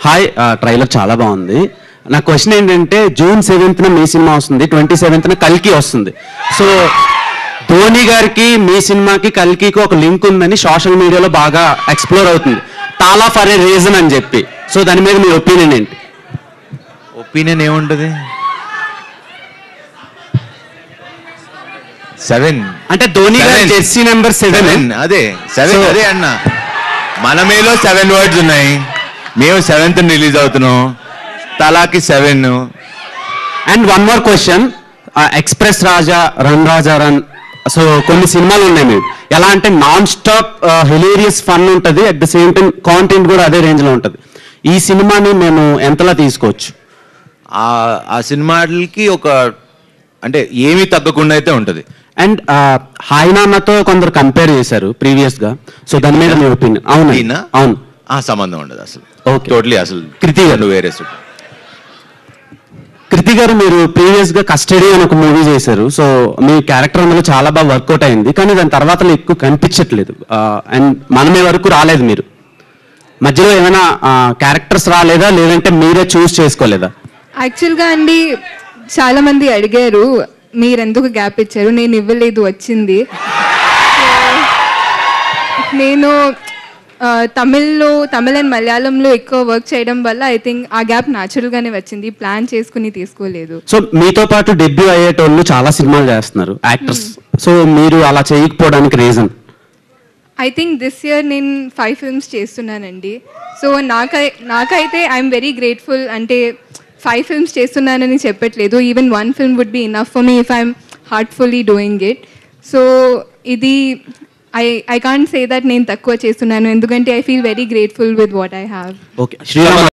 Hi trailer చాలా బాగుంది నా క్వశ్చన్ ఏంటంటే జూన్ సెవెంత్న మీ సినిమా వస్తుంది ట్వంటీ సెవెంత్న కల్కి వస్తుంది సో ధోని గారికి మీ సినిమాకి కల్కికి ఒక లింక్ ఉందని సోషల్ మీడియాలో బాగా ఎక్స్ప్లోర్ అవుతుంది తాలా ఫర్ ఏ రీజన్ అని చెప్పి సో దాని మీద మీ ఒపీనియన్ ఏంటి ఒపీనియన్ ఏముంటుంది సెవెన్ అంటే ధోని గారి Seven. Jersey number seven seven అదే సెవెన్ So- అదే అన్న మన మేలో సెవెన్ వర్డ్స్ ఉన్నాయి మేము సెవెంత్ రిలీజ్ అవుతున్నాం తలాకి seven and one more question express Raja run Raja run so కొన్ని సినిమాలు ఉన్నాయి మీరు ఎలా అంటే నాన్ స్టాప్ హిలేరియస్ ఫన్ ఉంటుంది at the same time content కూడా అదే రేంజ్ లో ఉంటుంది ఈ సినిమాని మేము ఎంతలా తీసుకోవచ్చు ఆ ఆ సినిమాలకి ఒక అంటే ఏమీ తగ్గకుండా అయితే ఉంటుంది అండ్ హాయ్ నాన్నతో కొందరు కంపేర్ చేశారు ప్రీవియస్ గా సో దాని మీద మీ ఒపీనియన్ అవును ఈయన? అవును ఆ సంబంధం ఉండదు అసలు Okay. టోటలీ అసలు కృతి గారు. రెండు వేరే super. కృతి గారు మీరు ప్రీవియస్ గా కస్టడీ అని ఒక మూవీ చేశారు సో మీ క్యారెక్టర్ అందులో చాలా బాగా వర్కౌట్ అయింది కానీ దాని తర్వాత ఎక్కువ కనిపించట్లేదు అండ్ మనమే వరకు రాలేదు మీరు మధ్యలో ఏమైనా క్యారెక్టర్స్ రాలేదా లేదంటే మీరే చూస్ చేసుకోలేదా యాక్చువల్గా అండి చాలా మంది అడిగారు మీరు ఎందుకు గ్యాప్ ఇచ్చారు నేను ఇవ్వలేదు వచ్చింది So, నేను ఆ, తమిళ్లో తమిళ్ అండ్ మలయాళంలో ఎక్కువ వర్క్ చేయడం వల్ల ఐ థింక్ ఆ గ్యాప్ న్యాచురల్గానే వచ్చింది ప్లాన్ చేసుకుని తీసుకోలేదు సో మీతో పాటు డెబ్యూ అయ్యేటోళ్ళు చాలా సినిమాలు చేస్తున్నారు యాక్టర్స్ సో మీరు అలా చేయకపోవడానికి reason I think this year నేను ఫైవ్ ఫిల్మ్స్ చేస్తున్నానండి సో నాకై నాకైతే ఐఎమ్ వెరీ గ్రేట్ఫుల్ అంటే ఫైవ్ ఫిల్మ్స్ చేస్తున్నానని చెప్పట్లేదు even one film would be enough for me if I'm heartfully doing it so ఇది I I can't say that నేను తక్కువ చేస్తున్నాను ఎందుకంటే I feel very grateful with what I have okay Sriram